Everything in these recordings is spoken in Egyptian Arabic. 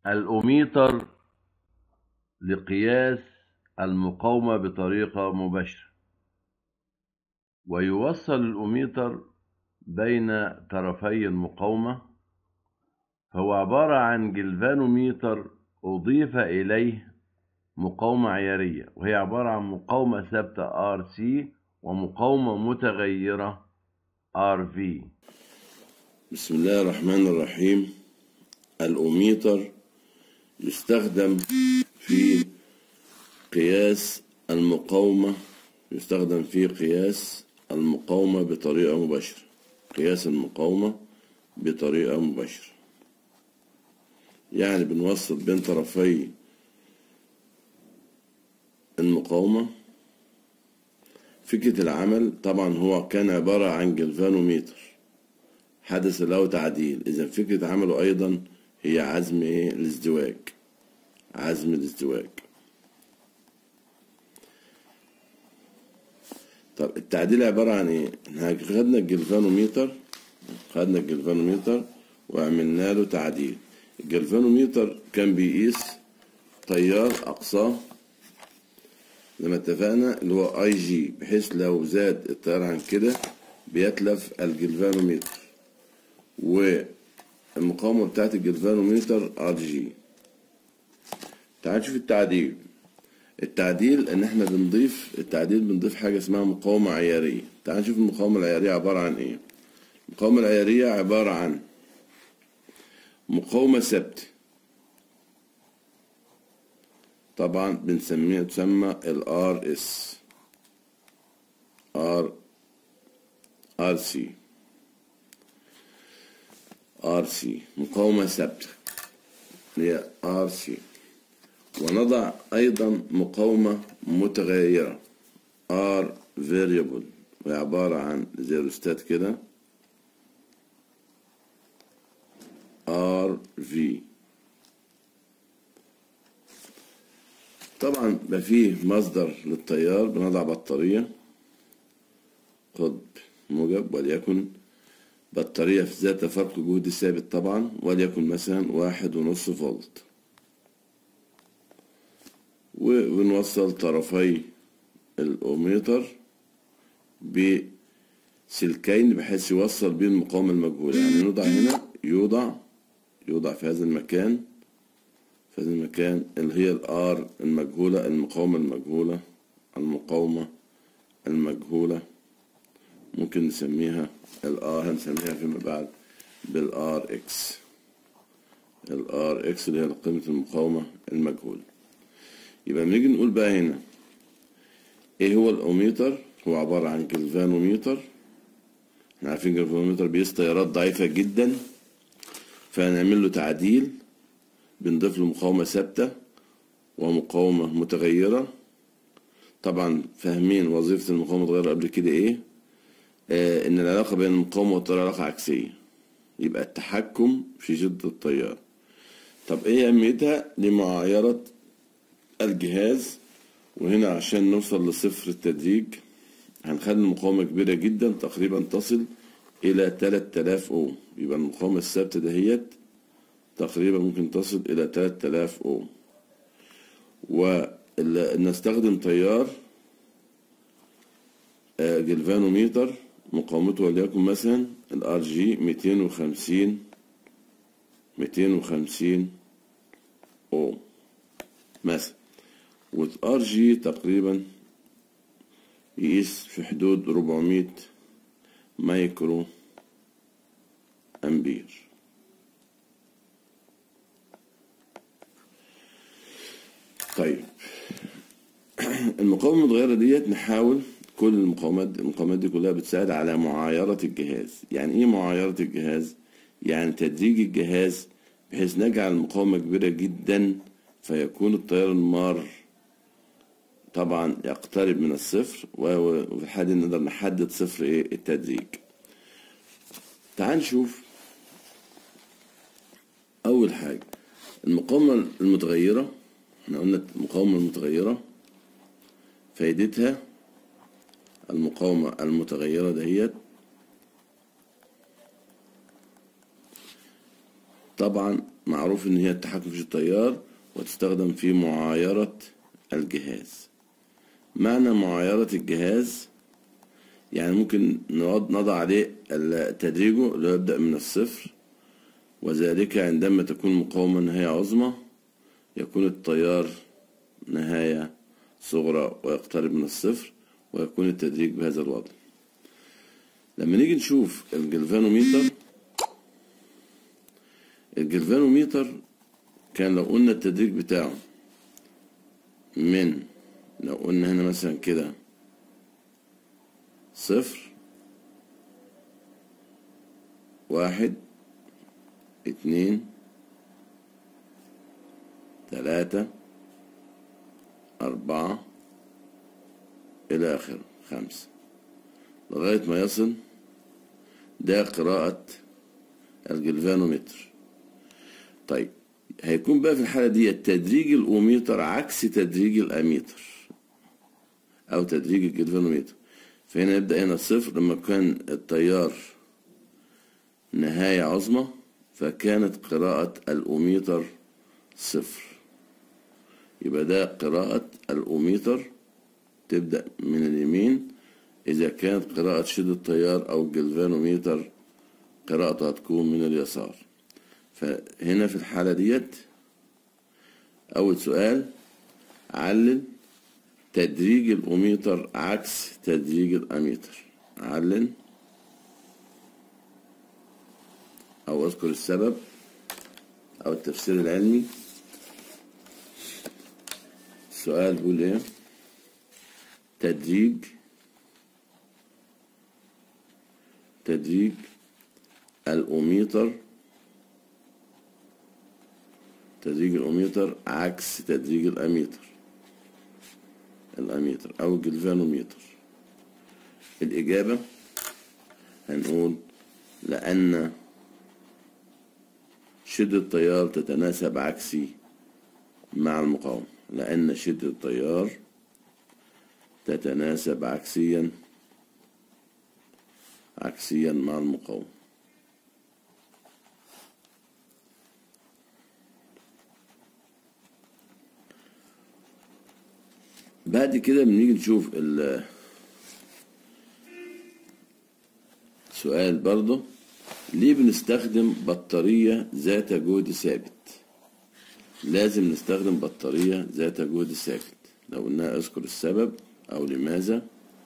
الأوميتر لقياس المقاومة بطريقة مباشرة ويوصل الأوميتر بين طرفي المقاومة هو عبارة عن جلفانوميتر أضيف إليه مقاومة عيارية وهي عبارة عن مقاومة ثابتة RC ومقاومة متغيرة RV بسم الله الرحمن الرحيم الأوميتر يستخدم في قياس المقاومة يستخدم في قياس المقاومة بطريقة مباشرة قياس المقاومة بطريقة مباشرة يعني بنوصل بين طرفي المقاومة فكرة العمل طبعا هو كان عبارة عن جلفانوميتر حدث له تعديل إذا فكرة عمله أيضا هي عزم إيه الازدواج عزم الازدواج طب التعديل عبارة عن إيه؟ إحنا خدنا الجلفانوميتر خدنا الجلفانوميتر وعملنا له تعديل الجلفانوميتر كان بيقيس تيار أقصاه لما اتفقنا اللي هو اي جي بحيث لو زاد التيار عن كده بيتلف الجلفانوميتر والمقاومة بتاعت الجلفانوميتر ار جي تعال نشوف التعديل التعديل ان احنا بنضيف التعديل بنضيف حاجة اسمها مقاومة عيارية تعال نشوف المقاومة العيارية عبارة عن ايه المقاومة العيارية عبارة عن مقاومة ثابتة طبعا بنسميها تسمى ال RS R RC RC مقاومة ثابتة هي RC ونضع أيضا مقاومة متغيرة R variable وهي عبارة عن زيروستات كده RV طبعا بقى فيه مصدر للتيار بنضع بطارية قطب موجب وليكن بطارية في ذات فرق جهد ثابت طبعا وليكن مثلا واحد ونص فولت وبنوصل طرفي الأوميتر بسلكين بحيث يوصل بين المقاومة المجهولة يعني نوضع هنا يوضع يوضع في هذا المكان في هذا المكان اللي هي الار المجهولة المقاومة المجهولة المقاومة المجهولة ممكن نسميها الار هنسميها فيما بعد بالار اكس الار اكس اللي هي قيمة المقاومة المجهولة يبقى بنيجي نقول بقى هنا ايه هو الاوميتر هو عبارة عن جلفانوميتر احنا عارفين جلفانوميتر بيقيس تيارات ضعيفة جدا فهنعمل له تعديل بنضيف له مقاومة ثابتة ومقاومة متغيرة طبعا فاهمين وظيفة المقاومة المتغيرة قبل كده ايه آه ان العلاقة بين المقاومة والتيار علاقة عكسية يبقى التحكم في شدة التيار طب ايه اهميتها لمعايرة الجهاز وهنا عشان نوصل لصفر التدريج هنخلي المقاومة كبيرة جدا تقريبا تصل إلى 3000 أوم يبقى المقاومة الثابتة دهيت تقريبا ممكن تصل إلى 3000 أوم ونستخدم تيار جلفانوميتر مقاومته وليكن مثلا الار جي 250 250 أوم مثلا والار جي تقريبا يقيس في حدود 400 مايكرو أمبير طيب المقاومة المتغيرة ديت نحاول كل المقاومات المقاومات دي كلها بتساعد على معايرة الجهاز يعني ايه معايرة الجهاز يعني تدريج الجهاز بحيث نجعل المقاومة كبيرة جدا فيكون التيار المار طبعا يقترب من الصفر وفي الحالة دي نقدر نحدد صفر ايه التدريج تعال نشوف أول حاجة المقاومة المتغيرة احنا قلنا المقاومة المتغيرة فايدتها المقاومة المتغيرة دهيت طبعا معروف ان هي التحكم في التيار وتستخدم في معايرة الجهاز معنى معايرة الجهاز يعني ممكن نوض- نضع عليه ال- تدريجه اللي هو يبدأ من الصفر وذلك عندما تكون مقاومة نهاية عظمى يكون التيار نهاية صغرى ويقترب من الصفر ويكون التدريج بهذا الوضع لما نيجي نشوف الجلفانوميتر الجلفانوميتر كان لو قلنا التدريج بتاعه من لو قلنا هنا مثلا كده صفر واحد اتنين تلاتة أربعة إلى آخر خمسة لغاية ما يصل ده قراءة الجلفانومتر طيب هيكون بقى في الحالة دي تدريج الأوميتر عكس تدريج الأميتر أو تدريج الجلفانومتر فهنا يبدأ هنا صفر لما كان التيار نهاية عظمى فكانت قراءة الأوميتر صفر يبقى ده قراءة الأوميتر تبدأ من اليمين إذا كانت قراءة شدة التيار أو الجلفانوميتر قراءته هتكون من اليسار فهنا في الحالة ديت أول سؤال علل تدريج الأوميتر عكس تدريج الأميتر علل أو أذكر السبب أو التفسير العلمي السؤال بيقول إيه تدريج تدريج الأوميتر تدريج الأوميتر عكس تدريج الأميتر الأميتر أو الجلفانوميتر الإجابة هنقول لأن شدة التيار تتناسب عكسي مع المقاومة لأن شدة التيار تتناسب عكسيا عكسيا مع المقاومة بعد كده بنيجي نشوف ال سؤال برضه ليه بنستخدم بطارية ذات جهد ثابت لازم نستخدم بطارية ذات جهد ثابت لو قلنا اذكر السبب او لماذا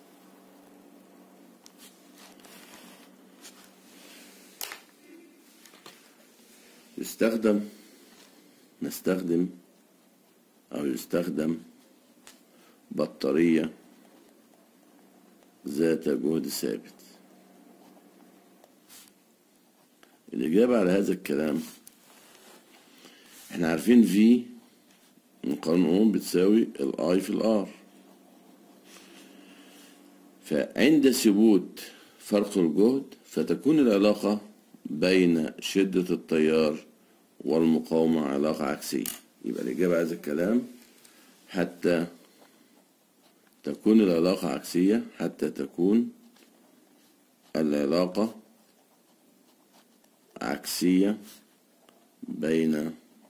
يستخدم نستخدم او يستخدم بطارية ذات جهد ثابت الإجابة على هذا الكلام احنا عارفين في من قانون أوم بتساوي الآي في الآر فعند ثبوت فرق الجهد فتكون العلاقة بين شدة التيار والمقاومة علاقة عكسية يبقى الإجابة على هذا الكلام حتى تكون العلاقة عكسية حتى تكون العلاقة عكسية بين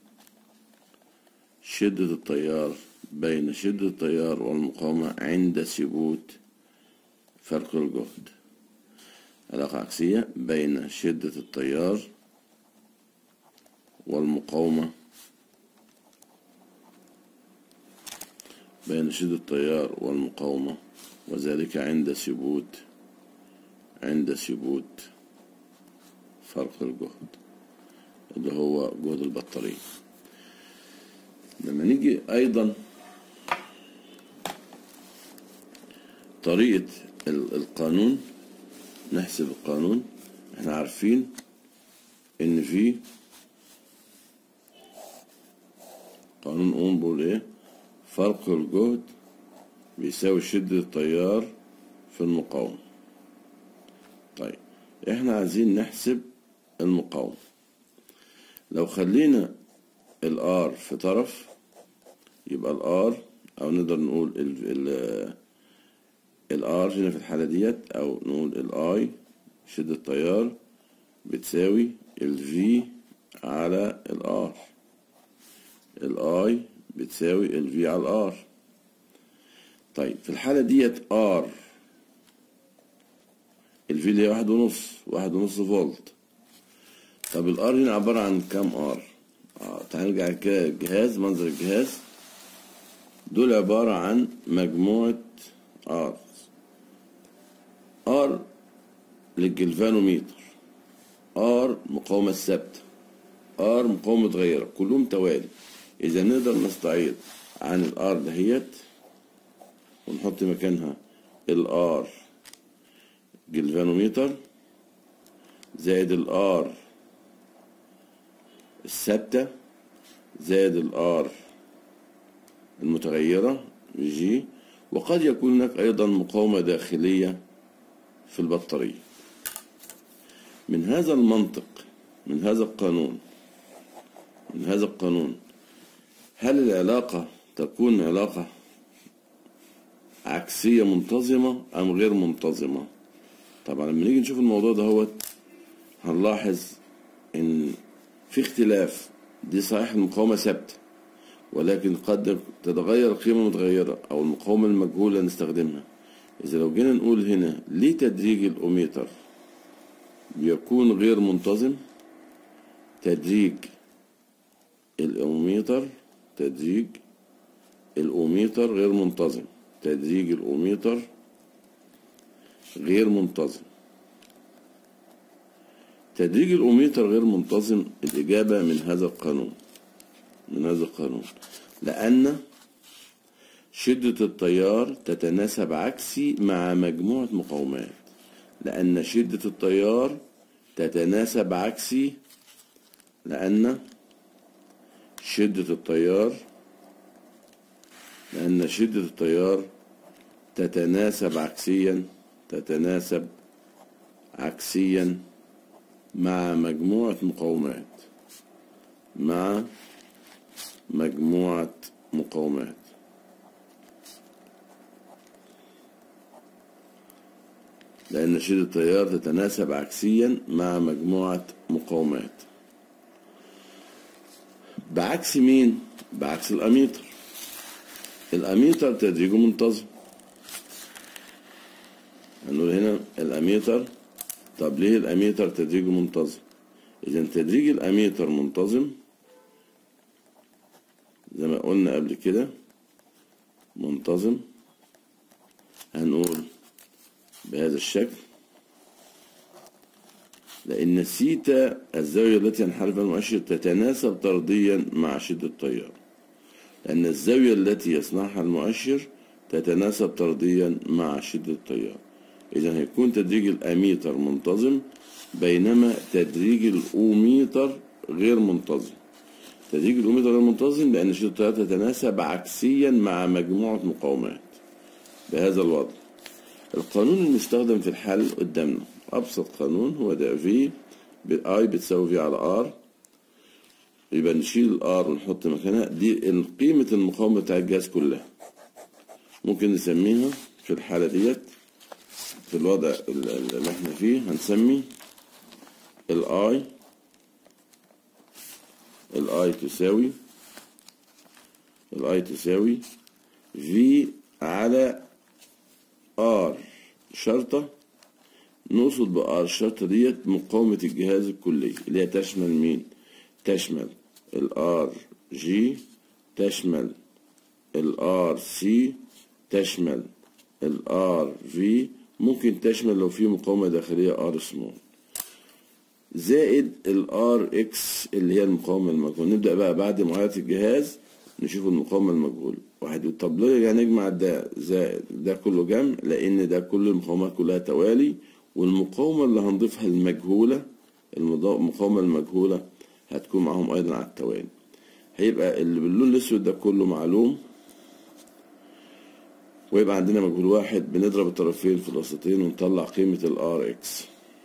شدة التيار بين شدة التيار والمقاومة عند ثبوت فرق الجهد علاقة عكسية بين شدة التيار والمقاومة بين شدة التيار والمقاومة وذلك عند ثبوت عند ثبوت فرق الجهد اللي هو جهد البطارية لما نيجي أيضا طريقة ال- القانون نحسب القانون احنا عارفين ان في قانون اوم بيقول ايه فرق الجهد بيساوي شدة التيار في المقاومة طيب احنا عايزين نحسب المقاومة لو خلينا الار في طرف يبقى الار او نقدر نقول ال ال الار هنا في الحالة ديت او نقول الاي شدة التيار بتساوي الفي على الار الاي بتساوي الفي على الار طيب في الحالة ديت ار الفي اللي هي واحد ونص واحد ونص فولت طب الار هنا عبارة عن كام ار اه تعال نرجع كده الجهاز منظر الجهاز دول عبارة عن مجموعة ار ار للجلفانوميتر ار مقاومة ثابتة ار مقاومة متغيرة كلهم توالي إذا نقدر نستعيض عن الار دهيت ونحط مكانها الار جلفانوميتر زائد الار الثابتة زائد الار المتغيرة جي وقد يكون هناك أيضا مقاومة داخلية في البطارية من هذا المنطق من هذا القانون من هذا القانون هل العلاقة تكون علاقة عكسية منتظمة أم غير منتظمة طبعا لما نيجي نشوف الموضوع ده هو هنلاحظ إن في اختلاف دي صحيح المقاومة ثابتة ولكن قد تتغير القيمة المتغيرة أو المقاومة المجهولة نستخدمها إذا لو جينا نقول هنا ليه تدريج الأوميتر بيكون غير منتظم تدريج الأوميتر تدريج الأوميتر غير منتظم تدريج الأوميتر غير منتظم تدريج الأوميتر غير منتظم الإجابة من هذا القانون من هذا القانون لأن شدة التيار تتناسب عكسي مع مجموعة مقاومات لأن شدة التيار تتناسب عكسي لأن شدة التيار لأن شدة التيار تتناسب عكسيا تتناسب عكسيا مع مجموعة مقاومات مع مجموعة مقاومات لأن شدة التيار تتناسب عكسيا مع مجموعة مقاومات بعكس مين؟ بعكس الأميتر الأميتر تدريجه منتظم هنقول هنا الأميتر طب ليه الأميتر تدريجه منتظم؟ إذا تدريج الأميتر منتظم زي ما قلنا قبل كده منتظم هنقول بهذا الشكل لأن سيتا الزاوية التي ينحرف المؤشر تتناسب طرديا مع شدة التيار لأن الزاوية التي يصنعها المؤشر تتناسب طرديا مع شدة التيار إذا هيكون تدريج الأميتر منتظم بينما تدريج الأوميتر غير منتظم تدريج الأوميتر غير منتظم لأن شدة التيار تتناسب عكسيا مع مجموعة مقاومات بهذا الوضع القانون المستخدم في الحل قدامنا أبسط قانون هو ده في اي بتساوي في على ار يبقى نشيل الار ونحط مكانها دي قيمة المقاومة بتاع الجهاز كلها ممكن نسميها في الحالة ديت في الوضع اللي احنا فيه هنسمي الاي الاي تساوي الاي تساوي في على ار شرطة نقصد بار الشرطة ديت مقاومة الجهاز الكلي اللي هي تشمل مين؟ تشمل الار جي تشمل الار سي تشمل الار في ممكن تشمل لو في مقاومة داخلية ار سمول زائد الار اكس اللي هي المقاومة المجهولة نبدأ بقى بعد معاينة الجهاز نشوف المقاومة المجهولة واحد طب ليه يعني نجمع ده زائد ده كله جمع لأن ده كل المقاومات كلها توالي والمقاومة اللي هنضيفها المجهولة المقاومة المجهولة هتكون معاهم أيضا على التوالي هيبقى اللي باللون الأسود ده كله معلوم ويبقى عندنا مجهول واحد بنضرب الطرفين في الوسطين ونطلع قيمة الار اكس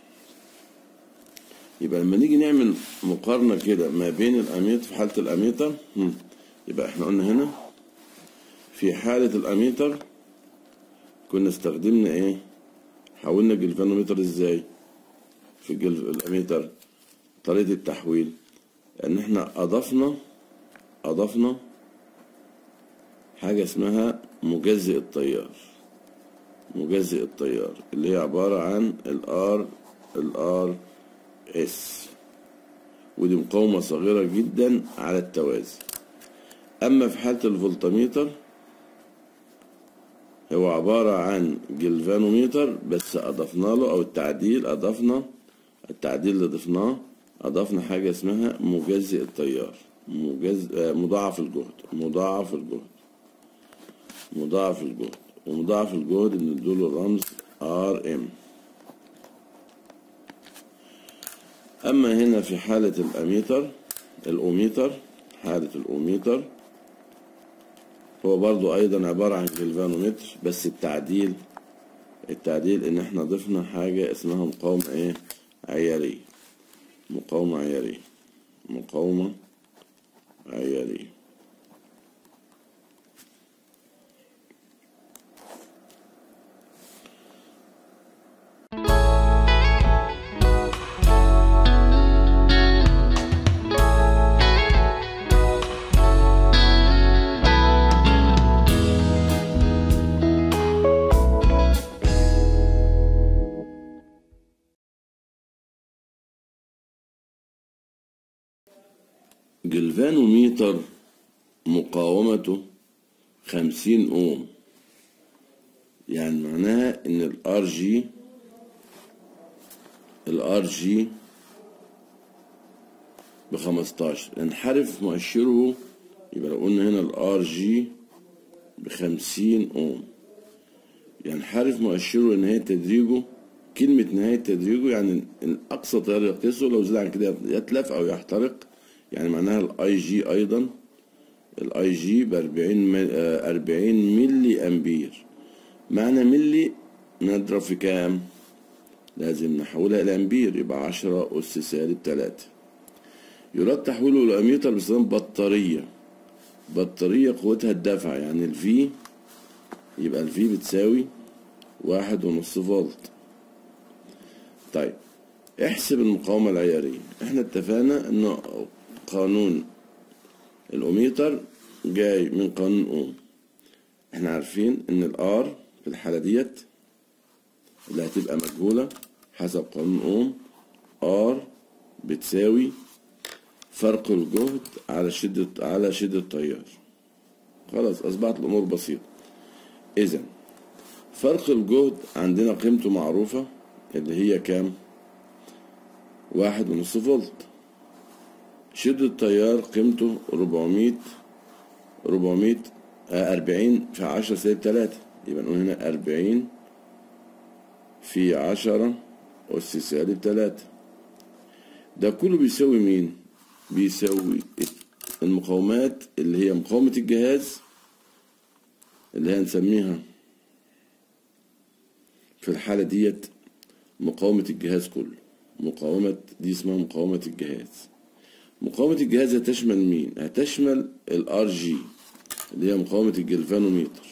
يبقى لما نيجي نعمل مقارنة كده ما بين الأميتر في حالة الأميتر يبقى احنا قلنا هنا في حالة الأميتر كنا استخدمنا ايه حولنا الجلفانومتر ازاي في الجلف... الأميتر طريقة التحويل ان احنا اضفنا اضفنا حاجة اسمها مجزئ التيار مجزئ التيار اللي هي عبارة عن الار الار اس ودي مقاومة صغيرة جدا على التوازي أما في حالة الفولتميتر هو عبارة عن جلفانوميتر بس أضفنا له أو التعديل أضفنا التعديل اللي ضفناه أضفنا حاجة اسمها مجزئ التيار مجز... آه، مضاعف الجهد مضاعف الجهد مضاعف الجهد ومضاعف الجهد بنديله الرمز ار ام اما هنا في حالة الاميتر الاوميتر حالة الاوميتر هو برضو ايضا عبارة عن جلفانومتر بس التعديل التعديل ان احنا ضفنا حاجة اسمها مقاومة ايه عيارية مقاومة عيارية مقاومة عيارية جلفانوميتر مقاومته خمسين اوم يعني معناها ان الار جي الار جي بخمستاشر انحرف مؤشره يبقى لو قلنا هنا الار جي بخمسين اوم ينحرف مؤشره نهاية تدريجه كلمة نهاية تدريجه يعني الأقصى تيار يقيسه لو زاد عن كده يتلف أو يحترق يعني معناها الاي جي ايضا الاي جي ب 40 40 ملي امبير معنى ملي نضرب في كام لازم نحولها الى امبير يبقى 10 اس سالب 3 يراد تحويله الى اميتر باستخدام بطاريه بطاريه قوتها الدفع يعني الفي يبقى الفي بتساوي واحد ونص فولت طيب احسب المقاومة العيارية احنا اتفقنا انه قانون الاوميتر جاي من قانون اوم احنا عارفين ان الار في الحالة ديت اللي هتبقى مجهولة حسب قانون اوم ار بتساوي فرق الجهد على شدة على شدة التيار خلاص اصبحت الامور بسيطة اذا فرق الجهد عندنا قيمته معروفة اللي هي كام واحد ونص فولت شدة التيار قيمته 400 400 40 في 10 سالب 3 يبقى نقول هنا 40 في 10 أس سالب 3 ده كله بيساوي مين؟ بيساوي المقاومات اللي هي مقاومة الجهاز اللي هي هنسميها في الحالة ديت مقاومة الجهاز كله مقاومة دي اسمها مقاومة الجهاز مقاومة الجهاز هتشمل مين؟ هتشمل الار جي اللي هي مقاومة الجلفانوميتر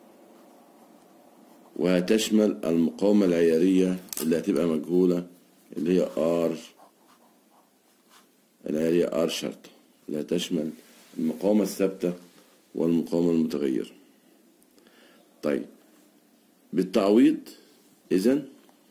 وهتشمل المقاومة العيارية اللي هتبقى مجهولة اللي هي ار العيارية ار شرطة اللي هتشمل المقاومة الثابتة والمقاومة المتغيرة طيب بالتعويض إذن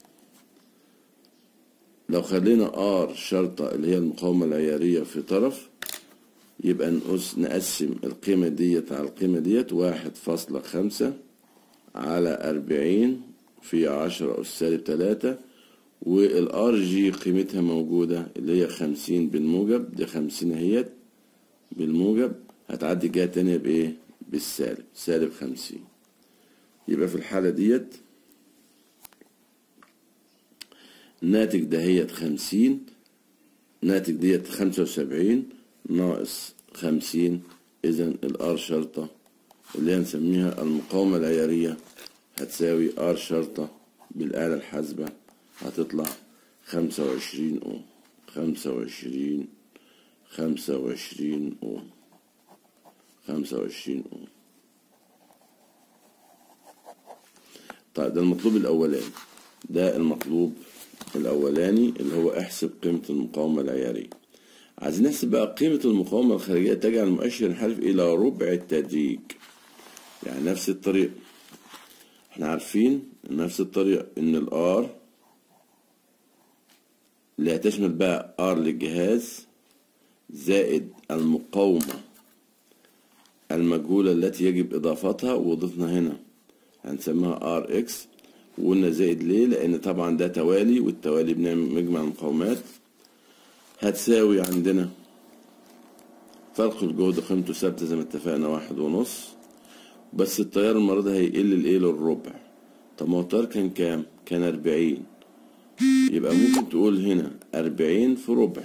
لو خلينا ار شرطة اللي هي المقاومة العيارية في طرف يبقى نقص نقسم القيمة ديت على القيمة ديت واحد فاصلة خمسة على أربعين في عشرة أس سالب تلاتة والار جي قيمتها موجودة اللي هي خمسين بالموجب دي خمسين اهيت بالموجب هتعدي جهة تانية بإيه؟ بالسالب سالب خمسين يبقى في الحالة ديت ناتج دهيت خمسين ناتج ديت خمسة وسبعين ناقص خمسين إذا الآر شرطة اللي هنسميها المقاومة العيارية هتساوي آر شرطة بالآلة الحاسبة هتطلع خمسة وعشرين أوم خمسة وعشرين خمسة وعشرين أوم خمسة وعشرين أوم طيب ده المطلوب الأولاني ده المطلوب الأولاني اللي هو احسب قيمة المقاومة العيارية عايزين نحسب بقى قيمة المقاومة الخارجية تجعل المؤشر ينحرف إلى ربع التدريج يعني نفس الطريقة احنا عارفين نفس الطريقة إن الآر اللي هتشمل بقى R للجهاز زائد المقاومة المجهولة التي يجب إضافتها وضفنا هنا هنسميها ار اكس وقلنا زائد ليه لأن طبعا ده توالي والتوالي بنعمل مجمع المقاومات هتساوي عندنا فرق الجهد قيمته ثابتة زي ما اتفقنا واحد ونص بس التيار المرة دي هيقل الايه للربع طب ما هو التيار كان كام؟ كان أربعين يبقى ممكن تقول هنا أربعين في ربع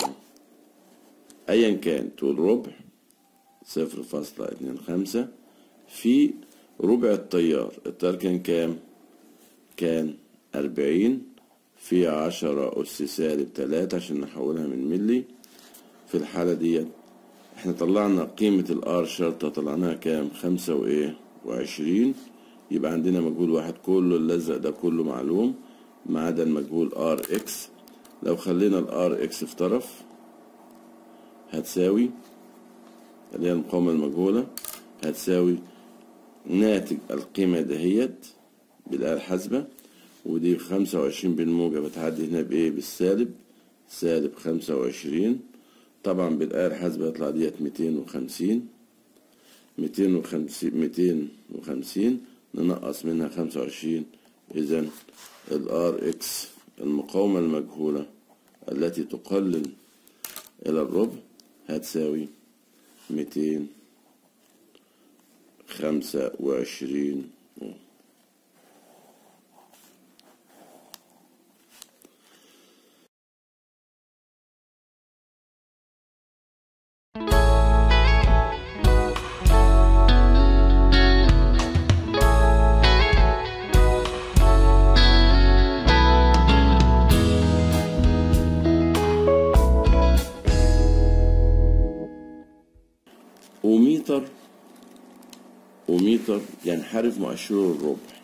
أيا كان تقول ربع صفر فاصلة اتنين خمسة في ربع التيار التيار كان كام؟ كان أربعين في عشرة أس سالب تلاتة عشان نحولها من ملي في الحالة ديت احنا طلعنا قيمة الار شرطة طلعناها كام؟ خمسة وإيه؟ وعشرين يبقى عندنا مجهول واحد كله الأزرق ده كله معلوم ما عدا المجهول ار اكس لو خلينا الار اكس في طرف هتساوي اللي هي المقاومة المجهولة هتساوي ناتج القيمة دهيت بالآلة الحاسبة ودي خمسة وعشرين بالموجب هتعدي هنا بإيه بالسالب سالب خمسة وعشرين طبعا بالآلة الحاسبة يطلع ديت ميتين وخمسين ميتين وخمسين ميتين وخمسين ننقص منها خمسة وعشرين إذا الار اكس المقاومة المجهولة التي تقلل إلى الربع هتساوي ميتين خمسة وعشرين أوميتر أوميتر ينحرف مؤشره الربع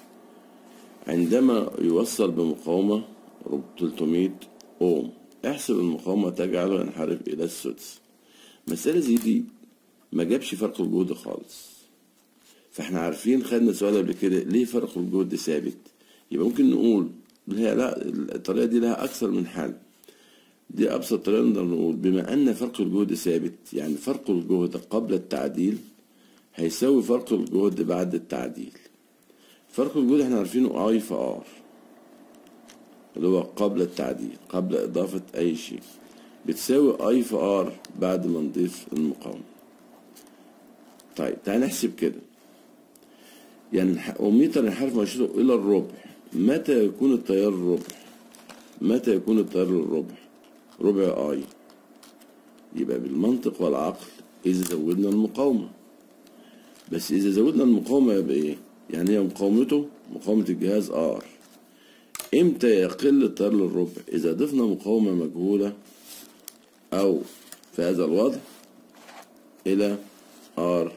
عندما يوصل بمقاومة 300 أوم احسب المقاومة تجعله ينحرف إلى السدس مسألة زي دي ما جابش فرق الجهد خالص فاحنا عارفين خدنا سؤال قبل كده ليه فرق الجهد ثابت يبقى ممكن نقول هي لا الطريقة دي لها أكثر من حل دي أبسط طريقة نقدر نقول بما أن فرق الجهد ثابت يعني فرق الجهد قبل التعديل هيساوي فرق الجهد بعد التعديل فرق الجهد احنا عارفينه اي في ار اللي هو قبل التعديل قبل إضافة أي شيء بتساوي اي في ار بعد ما نضيف المقاومة طيب تعال نحسب كده يعني أوميتر ينحرف مؤشره إلى الربع متى يكون التيار الربع متى يكون التيار الربع ربع اي يبقى بالمنطق والعقل إذا زودنا المقاومة بس إذا زودنا المقاومة يبقى إيه؟ يعني هي مقاومته مقاومة الجهاز ار امتى يقل التيار للربع إذا ضفنا مقاومة مجهولة أو في هذا الوضع إلى ار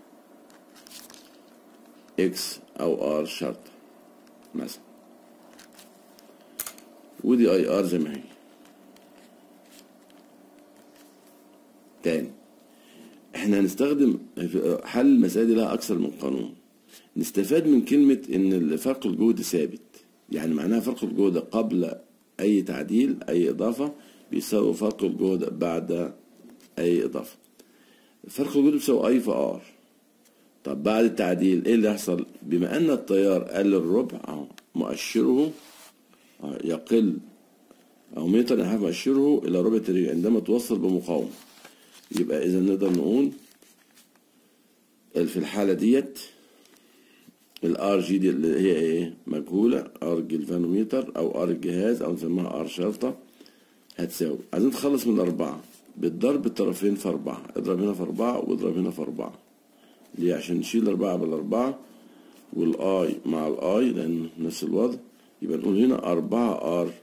اكس أو ار شرطة مثلا ودي اي ار زي ما هي تاني احنا هنستخدم حل المسائل دي لها اكثر من قانون نستفاد من كلمة ان فرق الجهد ثابت يعني معناها فرق الجهد قبل اي تعديل اي اضافة بيساوي فرق الجهد بعد اي اضافة فرق الجهد بيساوي اي في ار طب بعد التعديل ايه اللي يحصل بما ان التيار قل الربع اهو مؤشره يقل او متر ينحرف مؤشره الى ربع تريج عندما توصل بمقاومة يبقى اذا نقدر نقول في الحالة ديت الار جي دي اللي هي ايه مجهولة ار جلفانوميتر او ار الجهاز او نسميها ار شرطة هتساوي عايزين نتخلص من الاربعة بالضرب الطرفين في اربعة اضرب هنا في اربعة واضرب هنا في اربعة ليه عشان نشيل الاربعة بالاربعة والاي مع الاي لان نفس الوضع يبقى نقول هنا اربعة ار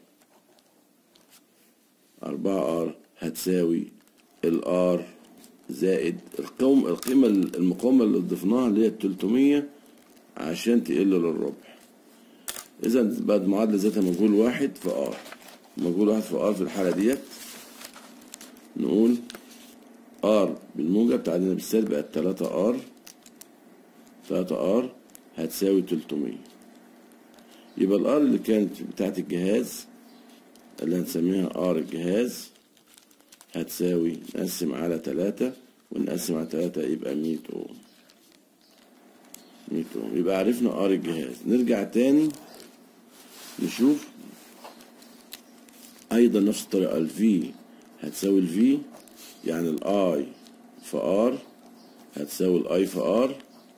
اربعة ار هتساوي الار زائد القوم القيمة المقاومة اللي ضفناها اللي هي 300 عشان تقل للربع إذا بعد معادلة ذاتها مجهول واحد في ار مجهول واحد في ار في الحالة ديت نقول ار بالموجب تعدينا بالسالب بقت 3 ار 3 ار هتساوي 300 يبقى الار اللي كانت بتاعت الجهاز اللي هنسميها ار الجهاز هتساوي نقسم على 3 ونقسم على 3 يبقى 100 اوم 100 اوم يبقى عرفنا ار الجهاز نرجع تاني نشوف ايضا نفس الطريقه الفي هتساوي الفي يعني الاي في ار هتساوي الاي في ار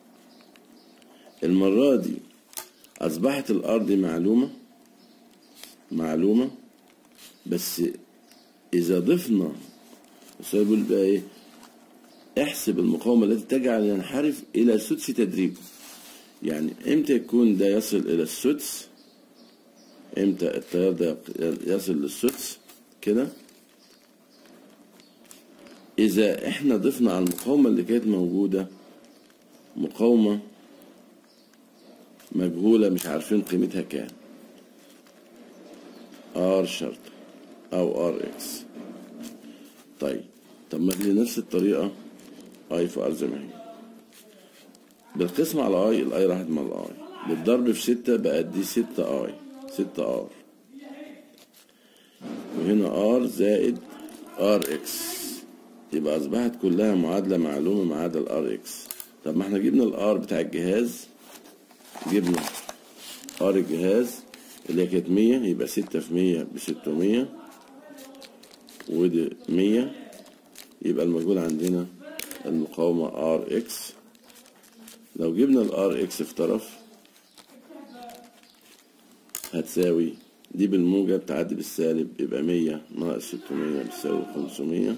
المره دي اصبحت الار دي معلومه معلومه بس اذا ضفنا السؤال بيقول بقى ايه احسب المقاومه التي تجعل ينحرف الى سدس تدريجه يعني امتى يكون ده يصل الى السدس امتى التيار ده يصل للسدس كده اذا احنا ضفنا على المقاومه اللي كانت موجوده مقاومه مجهوله مش عارفين قيمتها كام ار شرط او ار اكس طيب طب ما دي نفس الطريقه اي في ار زي ما هي بالقسم على اي الاي راحت مع الاي بالضرب في ستة بقت دي ستة اي ستة ار وهنا ار زائد ار اكس يبقى اصبحت كلها معادلة معلومة ما عدا الار اكس طب ما احنا جبنا الار بتاع الجهاز جبنا ار الجهاز اللي هي كانت مية يبقى ستة في مية بستمية ودي مية يبقى المجهول عندنا المقاومة ار اكس لو جبنا الار اكس في طرف هتساوي دي بالموجب تعدي بالسالب يبقى مية ناقص ستمية بتساوي خمسمية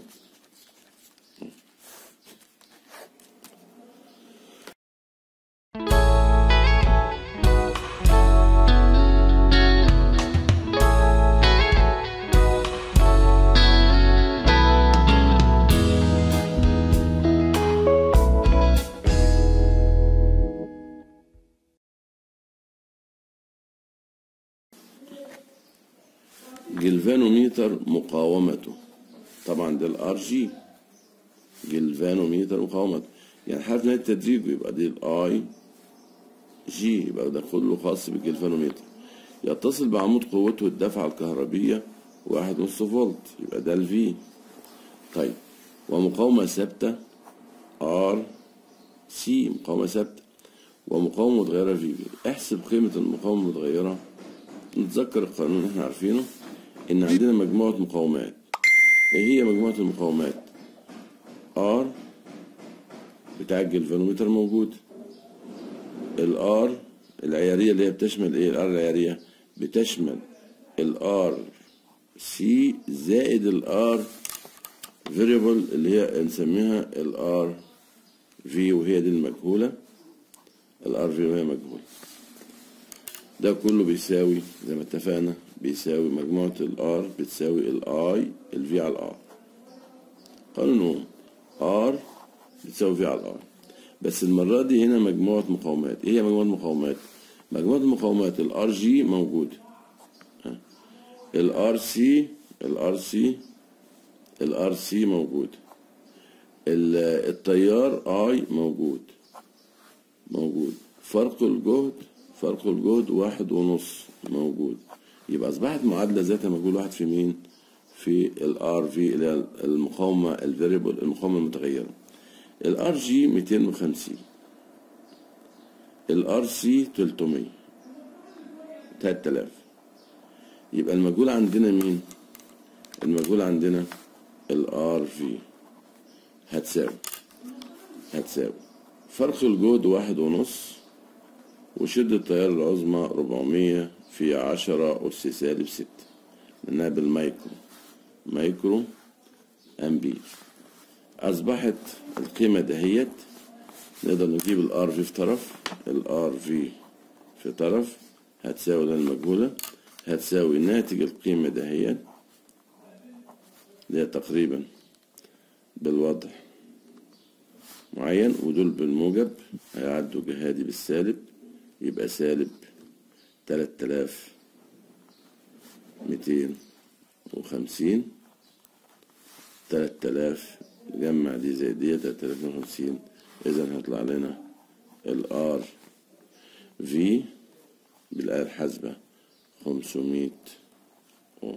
جلفانوميتر مقاومته طبعا ده الار جي جلفانوميتر مقاومته يعني حرف نهاية التدريج يبقى دي الاي جي يبقى ده كله خاص بالجلفانوميتر يتصل بعمود قوته الدفعة الكهربية واحد ونص فولت يبقى ده الفي طيب ومقاومة ثابتة ار سي مقاومة ثابتة ومقاومة متغيرة في بي احسب قيمة المقاومة المتغيرة نتذكر القانون اللي احنا عارفينه ان عندنا مجموعة مقاومات ايه هي مجموعة المقاومات R بتاع الجلفانومتر موجود الار العيارية اللي هي بتشمل ايه الار العيارية بتشمل الار سي زائد الار فيريبل اللي هي نسميها الار في وهي دي المجهولة الار في وهي مجهولة ده كله بيساوي زي ما اتفقنا بيساوي مجموعة الار بتساوي الاي الفي على الار قانون ار بتساوي في على الار بس المرة دي هنا مجموعة مقاومات ايه هي مجموعة مقاومات مجموعة المقاومات الار جي موجود الار سي الار سي الار سي موجود التيار اي موجود موجود فرق الجهد فرق الجهد واحد ونص موجود يبقى اصبحت معادله ذات مجهول واحد في مين في الار في اللي هي المقاومه الفاريبل المقاومه المتغيره الار جي 250 الار سي 300 3000 يبقى المجهول عندنا مين المجهول عندنا الار في هتساوي هتساوي فرق الجهد واحد ونص وشدة التيار العظمى 400 في 10 أس سالب 6 لأنها بالمايكرو مايكرو أمبير أصبحت القيمة دهيت نقدر نجيب الار في في طرف الار في في طرف هتساوي لنا المجهولة هتساوي ناتج القيمة دهيت اللي هي تقريبا بالوضع معين ودول بالموجب هيعدوا جهادي بالسالب يبقى سالب تلات آلاف ميتين وخمسين تلات آلاف جمع دي زي دي تلات آلاف وخمسين إذا هيطلع لنا الآر في بالآلة الحاسبة خمسمية أوم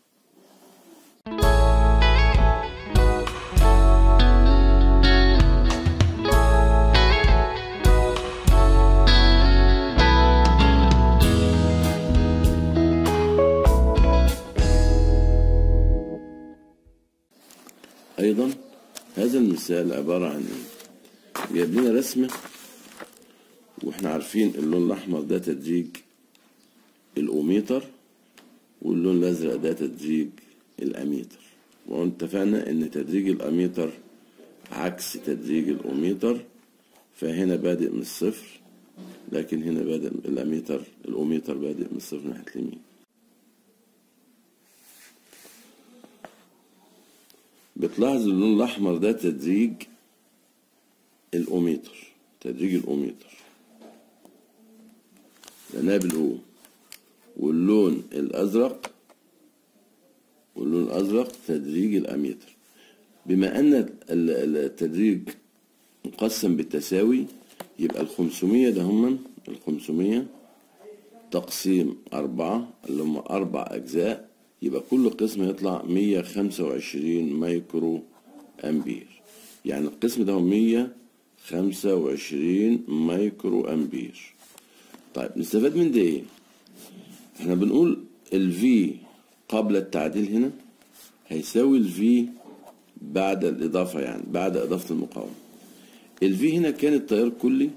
أيضا هذا المثال عبارة عن إيه؟ جايب لنا رسمة وإحنا عارفين اللون الأحمر ده تدريج الأوميتر واللون الأزرق ده تدريج الأميتر واتفقنا إن تدريج الأميتر عكس تدريج الأوميتر فهنا بادئ من الصفر لكن هنا بادئ الأميتر الأوميتر بادئ من الصفر ناحية اليمين بتلاحظ اللون الأحمر ده تدريج الأوميتر تدريج الأوميتر لأنها بالأو واللون الأزرق واللون الأزرق تدريج الأميتر بما أن ال- ال- التدريج مقسم بالتساوي يبقى الخمسمية ده هم الخمسمية تقسيم أربعة اللي هم أربع أجزاء يبقى كل قسم يطلع مية خمسة وعشرين مايكرو أمبير يعني القسم ده هو مية خمسة وعشرين مايكرو أمبير طيب نستفاد من ده إيه؟ احنا بنقول ال V قبل التعديل هنا هيساوي ال V بعد الإضافة يعني بعد إضافة المقاومة ال V هنا كان التيار الكلي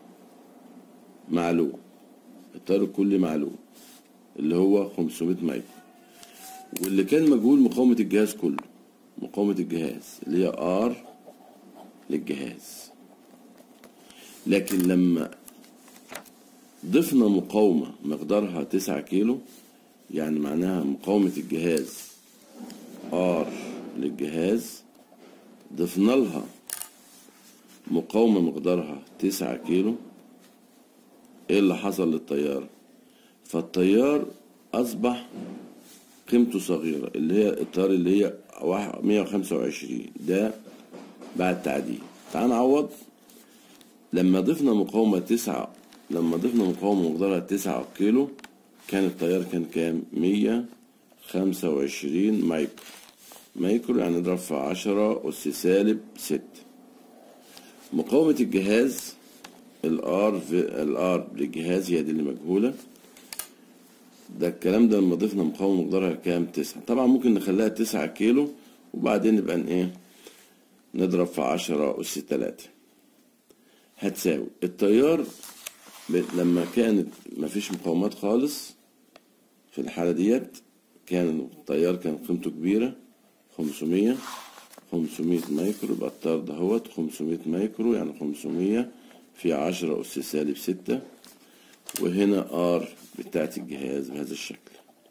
معلوم التيار الكلي معلوم اللي هو 500 مايكرو واللي كان مجهول مقاومة الجهاز كله مقاومة الجهاز اللي هي R للجهاز لكن لما ضفنا مقاومة مقدارها 9 كيلو يعني معناها مقاومة الجهاز R للجهاز ضفنا لها مقاومة مقدارها 9 كيلو ايه اللي حصل للتيار فالتيار اصبح قيمته صغيرة اللي هي التيار اللي هي واحد- 125 ده بعد تعديل تعال نعوض لما ضفنا مقاومة تسعة لما ضفنا مقاومة مقدارها تسعة كيلو كان التيار كان كام؟ مية خمسة وعشرين مايكرو مايكرو يعني نضرب في عشرة أس سالب ستة مقاومة الجهاز الار في الار للجهاز هي دي اللي مجهولة ده الكلام ده لما ضفنا مقاومة مقدارها كام؟ تسعة طبعا ممكن نخليها تسعة كيلو وبعدين نبقى ن- ايه؟ نضرب في عشرة أس تلاتة هتساوي التيار ب- لما كانت مفيش مقاومات خالص في الحالة ديت كان التيار كان قيمته كبيرة 500 500 مايكرو يبقى التيار دهوت 500 مايكرو يعني 500 في 10 أس سالب 6 وهنا ار بتاعت الجهاز بهذا الشكل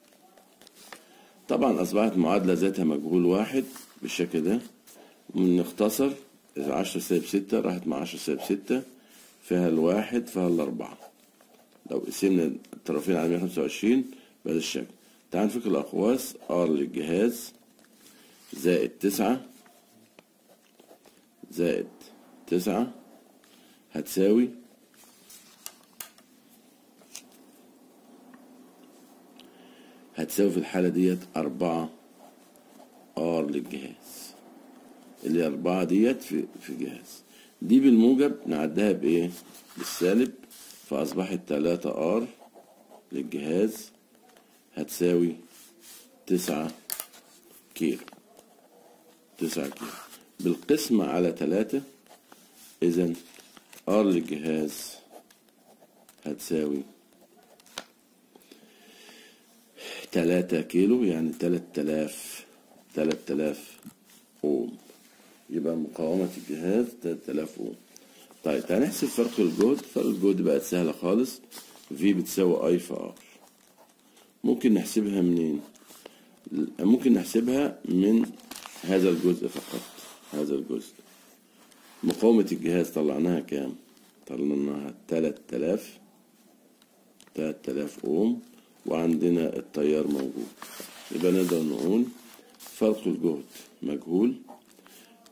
طبعا أصبحت معادلة ذاتها مجهول واحد بالشكل ده نختصر إذا 10 سالب 6 راحت مع 10 سالب 6 فيها الواحد فيها الأربعة لو قسمنا الطرفين على 125 بهذا الشكل تعال نفك الأقواس R للجهاز زائد تسعة زائد تسعة هتساوي هتساوي في الحالة ديت أربعة ار للجهاز اللي هي أربعة ديت في في جهاز دي بالموجب نعدها بإيه؟ بالسالب فأصبحت تلاتة ار للجهاز هتساوي تسعة كيلو تسعة كيلو بالقسمة على تلاتة إذا ار للجهاز هتساوي تلاتة كيلو يعني تلات تلاف تلات تلاف أوم يبقى مقاومة الجهاز تلات تلاف أوم طيب تعال نحسب فرق الجهد فرق الجهد بقت سهلة خالص في بتساوي اي في ار ممكن نحسبها منين ممكن نحسبها من هذا الجزء فقط هذا الجزء مقاومة الجهاز طلعناها كام طلعناها تلات تلاف تلات تلاف أوم وعندنا التيار موجود يبقى نقدر نقول فرق الجهد مجهول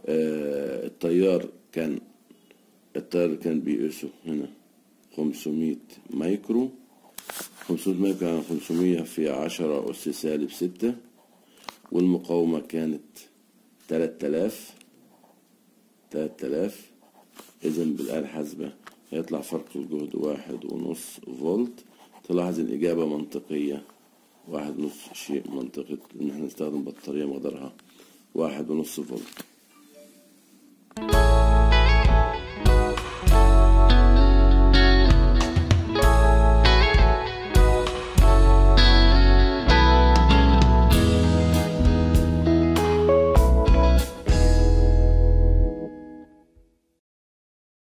آه، التيار كان التيار كان بيقيسه هنا 500 مايكرو 500 مايكرو يعني 500 في 10 أس سالب 6 والمقاومة كانت 3000 3000 إذا بالآلة الحاسبة هيطلع فرق الجهد واحد ونص فولت تلاحظ الإجابة منطقية واحد ونص شيء منطقي إن احنا نستخدم بطارية مقدارها واحد ونص فولت